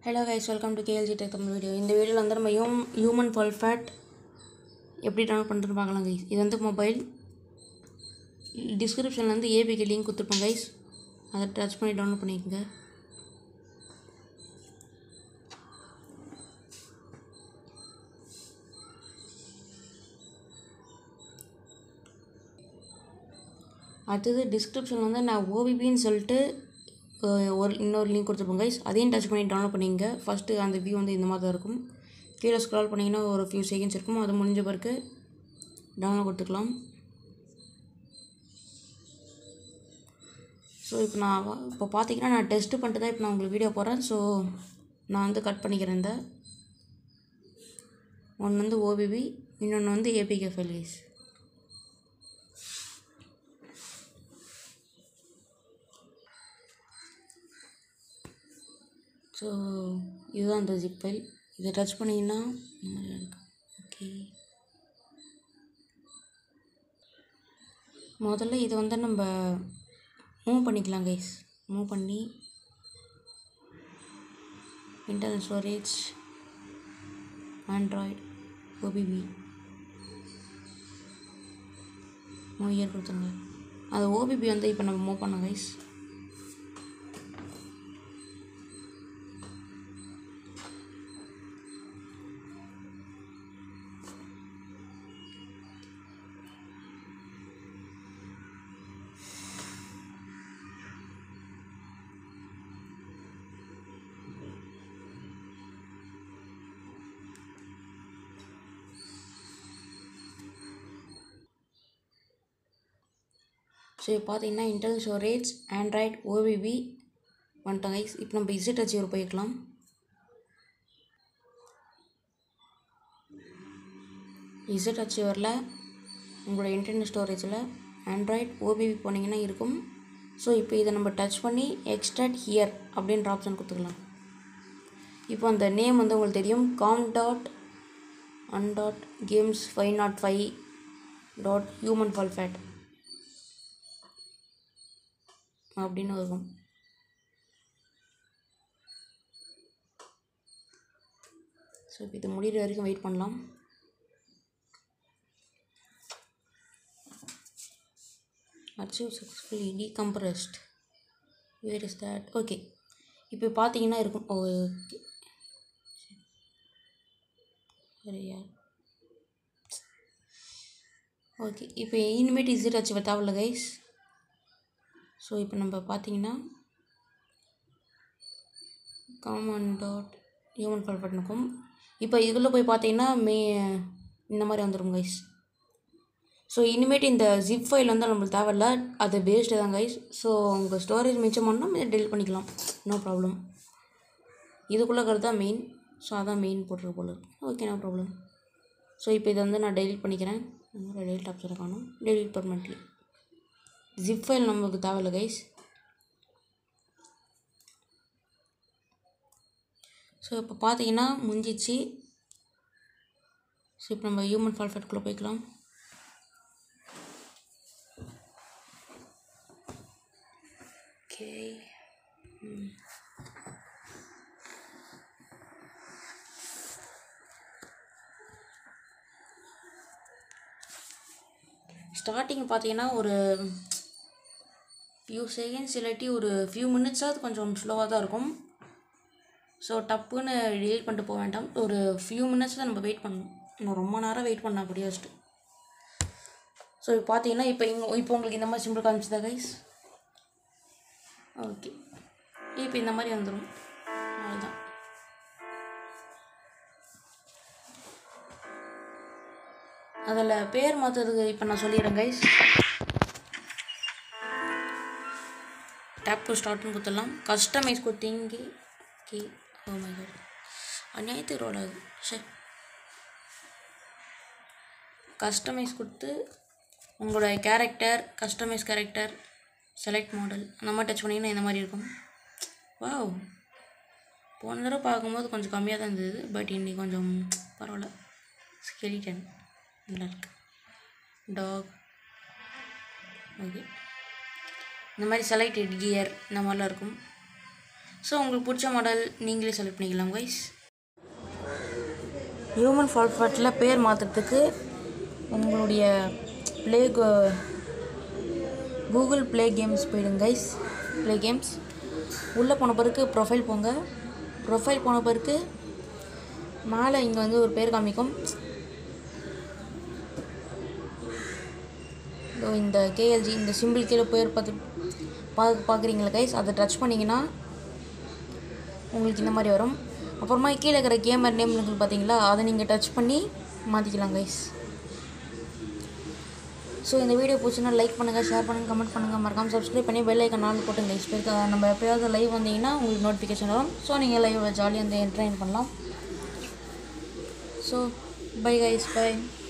hello guys welcome to KLG tech Tamil video இந்த வீடியோவில் வந்து நம்ம ஹியூம் ஹியூமன் பல்ஃபேட் எப்படி டவுன்லோட் பண்ணுறதுன்னு பார்க்கலாம் கைஸ் இது வந்து மொபைல் டிஸ்கிரிப்ஷனில் வந்து ஏபிக்கு லிங்க் கொடுத்துருப்போம் கைஸ் அதை டச் பண்ணி டவுன்லோட் பண்ணிக்கோங்க அடுத்தது டிஸ்கிரிப்ஷனில் வந்து நான் ஓபிபின்னு சொல்லிட்டு அஹ், ஒரு இன்னொரு லிங்க் கொடுத்துருப்போம் கைஸ் அதையும் டச் பண்ணி டவுன்லோட் பண்ணிங்க ஃபஸ்ட்டு அந்த வியூ வந்து இந்த மாதிரி தான் இருக்கும் கீழே ஸ்க்ரால் பண்ணிங்கன்னா ஒரு ஃபியூ செகண்ட்ஸ் இருக்கும் அது முடிஞ்ச பிறகு டவுன்லோட் கொடுத்துக்கலாம் ஸோ இப்போ நான் வ- இப்போ பார்த்தீங்கன்னா நான் டெஸ்ட்டு பண்ணிட்டு தான் இப்போ நான் உங்களுக்கு வீடியோ போடுறேன் ஸோ நான் வந்து கட் பண்ணிக்கிறேன் இந்த ஒன்று வந்து ஓபிபி இன்னொன்று வந்து ஏபிகே ஃபைல் கைஸ் ஸோ இதுதான் அந்த ஜிப் ஃபைல் இதை டச் பண்ணிங்கன்னா இந்த மாதிரி இருக்கும் ஓகே முதல்ல இதை வந்து நம்ம மூவ் பண்ணிக்கலாம் கைஸ் மூவ் பண்ணி internal storage Android OBB move இயர் கொடுத்துருங்க அது ஓபிபி வந்து இப்போ நம்ம மூவ் பண்ணோம் கைஸ் ஸோ இப்போ பார்த்தீங்கன்னா இன்டர்னல் ஸ்டோரேஜ் ஆண்ட்ராய்ட் ஓபிபி வந்துட்டோம் கைஸ் இப்போ நம்ம இசட் அச்சீவர் போய்க்கலாம் இசட் அச்சீவரில் உங்களோட இன்டர்னல் ஸ்டோரேஜில் ஆண்ட்ராய்ட் ஓபிபி போனீங்கன்னா இருக்கும் ஸோ இப்போ இதை நம்ம டச் பண்ணி எக்ஸ்ட்ராக்ட் ஹியர் அப்படின்ற ஆப்ஷன் கொடுத்துக்கலாம் இப்போ அந்த நேம் வந்து உங்களுக்கு தெரியும் com dot an dot games five naught five dot human fall flat அப்படின்னு இருக்கும் ஸோ இப்போ இது முடிகிற வரைக்கும் வெயிட் பண்ணலாம் archive successfully decompressed where is that okay இப்போ பார்த்தீங்கன்னா இருக்கும் ஓகே சரியா ஓகே இப்போ இனிமேட்டு இசிட் அச்சீவ் தேவையில்ல கைஸ் ஸோ இப்போ நம்ம பார்த்தீங்கன்னா காமன் டாட் ஹியூமன் கால் இருக்கும் இப்போ இதில் போய் பார்த்தீங்கன்னா மே இந்த மாதிரி வந்துடும் கைஸ் ஸோ இனிமேட்டு இந்த ஜிப் ஃபைல் வந்து நம்மளுக்கு தேவையில்ல அது பேஸ்டு தான் கைஸ் ஸோ உங்கள் ஸ்டோரேஜ் மிச்சம் பண்ணால் இதை டெலிட் பண்ணிக்கலாம் நோ ப்ராப்ளம் இதுக்குள்ளே இருக்கிறது தான் மெயின் ஸோ அதான் மெயின் போட்டிருக்கு போல ஓகே நோ ப்ராப்ளம் ஸோ இப்போ இதை வந்து நான் டெலிட் பண்ணிக்கிறேன் டெலிட் ஆப்ஷன் காணும் டெலிட் பர்மனெண்ட்லி ஜிப் ஃபைல் நமக்கு தேவையில்ல கைஸ் ஸோ இப்போ பார்த்தீங்கன்னா முடிஞ்சிச்சு ஸோ இப்போ நம்ம ஹியூமன் ஃபால்ஃபேட்குள்ளே போய்க்கலாம் ஓகே ஸ்டார்டிங் பார்த்தீங்கன்னா ஒரு ஃபியூ செகண்ட்ஸ் இல்லாட்டி ஒரு ஃபியூ மினிட்ஸாவது கொஞ்சம் ஸ்லோவாக தான் இருக்கும் ஸோ டப்புன்னு டெலிட் பண்ணிட்டு போக வேண்டாம் ஒரு ஃபியூ மினிட்ஸ் தான் நம்ம வெயிட் பண்ணணும் இன்னும் ரொம்ப நேரம் வெயிட் பண்ண அப்படியே வச்சுட்டு ஸோ இப்போ பார்த்தீங்கன்னா இப்போ இங்கே இப்போ உங்களுக்கு இந்த மாதிரி சிம்பிள் காமிச்சுதா கைஸ் ஓகே இப்போ இந்த மாதிரி வந்துடும் அவ்வளோதான் அதில் பேர் மாற்றுறதுக்கு இப்போ நான் சொல்லிடுறேன் கைஸ் டேப் டு ஸ்டார்ட்னு கொடுத்துடலாம் கஸ்டமைஸ் கொடுத்தீங்க ஓகே ஓ மை காட் அநியாயத்துக்கு ரோல் ஆகுது சரி கஸ்டமைஸ் கொடுத்து உங்களோட character customise character select model அந்த மாதிரி டச் பண்ணிங்கன்னா இந்த மாதிரி இருக்கும் வாவ் போன தடவை பார்க்கும்போது கொஞ்சம் கம்மியாக தான் இருந்தது பட் இன்னைக்கு கொஞ்சம் பரவாயில்ல ஸ்கெலிட்டன் நல்லா இருக்கு டாக் ஓகே இந்த மாதிரி செலக்டட் கியர் இந்த மாதிரிலாம் இருக்கும் ஸோ உங்களுக்கு பிடிச்ச மாடல் நீங்களே செலக்ட் பண்ணிக்கலாம் கைஸ் ஹியூமன் ஃபால்ஃபட்டில் பேர் மாற்றுறதுக்கு உங்களுடைய ப்ளே கூகுள் ப்ளே கேம்ஸ் போயிடுங்க கைஸ் ப்ளே கேம்ஸ் உள்ளே போன பிறகு ப்ரொஃபைல் போங்க ப்ரொஃபைல் போன பிறகு மேலே இங்கே வந்து ஒரு பேர் காமிக்கும் இதோ இந்த கேஎல்ஜி இந்த சிம்பிள் கீழே பேர் பார்த்து பா பார்க்குறீங்களா கைஸ் அதை டச் பண்ணிங்கன்னா உங்களுக்கு இந்த மாதிரி வரும் அப்புறமா கீழே இருக்கிற கேமர் நேம் இருக்குது பார்த்தீங்களா அதை நீங்கள் டச் பண்ணி மாற்றிக்கலாம் கைஸ் ஸோ இந்த வீடியோ பிடிச்சுன்னா லைக் பண்ணுங்கள் ஷேர் பண்ணுங்கள் கமெண்ட் பண்ணுங்கள் மறக்காம சப்ஸ்கிரைப் பண்ணி பெல் ஐக்கன் நாள் போட்டுங்க கைஸ் பேருக்கு நம்ம எப்போயாவது லைவ் வந்தீங்கன்னா உங்களுக்கு நோட்டிஃபிகேஷன் வரும் ஸோ நீங்கள் லைவ் ஜாலியாக வந்து என்டர்டைன் பண்ணலாம் ஸோ பை கைஸ் பை